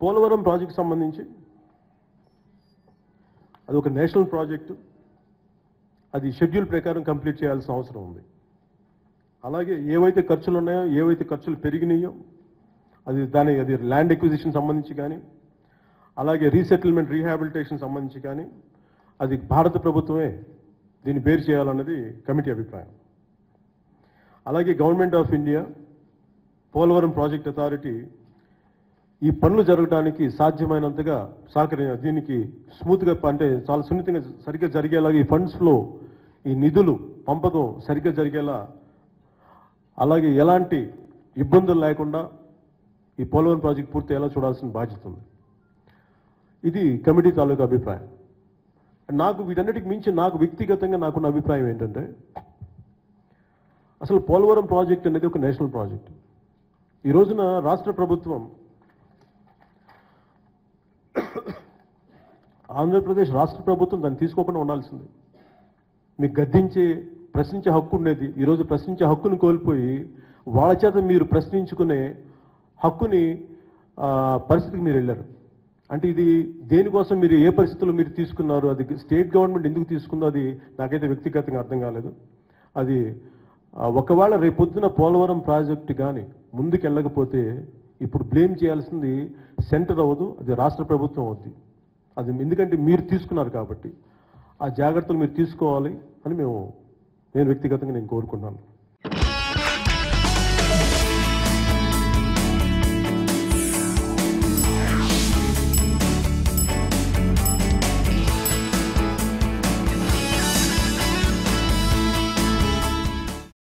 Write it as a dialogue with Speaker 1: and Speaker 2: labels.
Speaker 1: Polavaram project సంబంధించి అది ఒక నేషనల్ ప్రాజెక్టు అది షెడ్యూల్ ప్రకారం కంప్లీట్ చేయాల్సిన అవసరం ఉంది అలాగే ఏవైతే ఖర్చులు ఉన్నాయో ఏవైతే ఖర్చులు పెరిగినాయో అది దాని అది ల్యాండ్ ఎక్విజిషన్ సంబంధించి కానీ అలాగే రీసెటిల్మెంట్ రీహాబిలిటేషన్ సంబంధించి కానీ అది భారత ప్రభుత్వమే దీన్ని బేర్ చేయాలన్నది కమిటీ అభిప్రాయం అలాగే government of India Polavaram project authority ఈ పనులు జరగడానికి సాధ్యమైనంతగా సహకరి దీనికి స్మూత్గా అంటే చాలా సున్నితంగా సరిగ్గా జరిగేలాగా ఈ ఫండ్స్ ఫ్లో ఈ నిధులు పంపకం సరిగ్గా జరిగేలా అలాగే ఎలాంటి ఇబ్బందులు లేకుండా ఈ పోలవరం ప్రాజెక్ట్ పూర్తి ఎలా చూడాల్సిన బాధ్యత ఉంది ఇది కమిటీ తాలూకా అభిప్రాయం నాకు వీటన్నిటికి మించి నాకు వ్యక్తిగతంగా నాకున్న అభిప్రాయం ఏంటంటే అసలు పోలవరం ప్రాజెక్ట్ అనేది ఒక నేషనల్ ప్రాజెక్ట్ ఈ రోజున రాష్ట్ర ప్రభుత్వం ఆంధ్రప్రదేశ్ రాష్ట్ర ప్రభుత్వం దాన్ని తీసుకోకుండా ఉండాల్సింది మీకు గద్దించే ప్రశ్నించే హక్కు ఉండేది ఈరోజు ప్రశ్నించే హక్కును కోల్పోయి వాళ్ళ చేత మీరు ప్రశ్నించుకునే హక్కుని ఆ, పరిస్థితికి మీరు వెళ్ళారు అంటే ఇది దేనికోసం మీరు ఏ పరిస్థితుల్లో మీరు తీసుకున్నారు అది స్టేట్ గవర్నమెంట్ ఎందుకు తీసుకుందో అది నాకైతే వ్యక్తిగతంగా అర్థం కాలేదు అది ఆ, ఒకవేళ రేపొద్దున పోలవరం ప్రాజెక్టు కానీ ముందుకు వెళ్ళకపోతే ఇప్పుడు బ్లేమ్ చేయాల్సింది సెంటర్ అవ్వదు అది రాష్ట్ర ప్రభుత్వం అవుద్ది అది ఎందుకంటే మీరు తీసుకున్నారు కాబట్టి ఆ జాగ్రత్తలు మీరు తీసుకోవాలి అని మేము నేను వ్యక్తిగతంగా నేను కోరుకుంటున్నాను